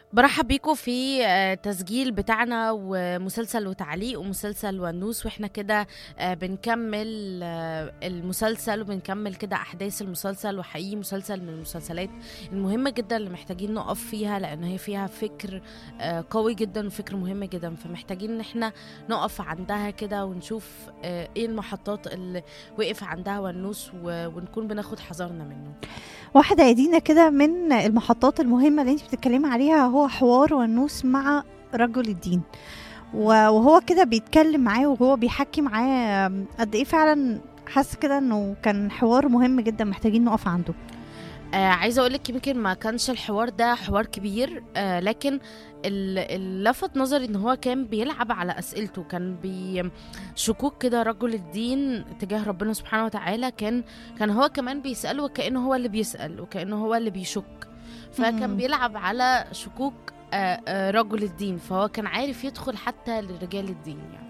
برحب بيكم في آه، تسجيل بتاعنا ومسلسل وتعليق ومسلسل ونوس واحنا كده آه، بنكمل آه، المسلسل وبنكمل كده احداث المسلسل وحقيقي مسلسل من المسلسلات المهمة جدا اللي محتاجين نقف فيها لان هي فيها فكر آه، قوي جدا وفكر مهم جدا فمحتاجين ان احنا نقف عندها كده ونشوف آه، ايه المحطات اللي وقف عندها ونوس و- ونكون بناخد حذرنا منه واحدة يا دينا كده من المحطات المهمة اللي انت بتتكلمي عليها هو حوار ونوس مع رجل الدين و- وهو كده بيتكلم معاه وهو بيحكي معاه قد ايه فعلا حاسة كده انه كان حوار مهم جدا محتاجين نقف عنده آه عايزه اقول لك يمكن ما كانش الحوار ده حوار كبير آه لكن ال- اللي لفت نظري ان هو كان بيلعب على اسئلته كان بي شكوك كده رجل الدين تجاه ربنا سبحانه وتعالى كان كان هو كمان بيساله وكانه هو اللي بيسال وكانه هو اللي بيشك فكان مم. بيلعب على شكوك آه آه رجل الدين فهو كان عارف يدخل حتى لرجال الدين يعني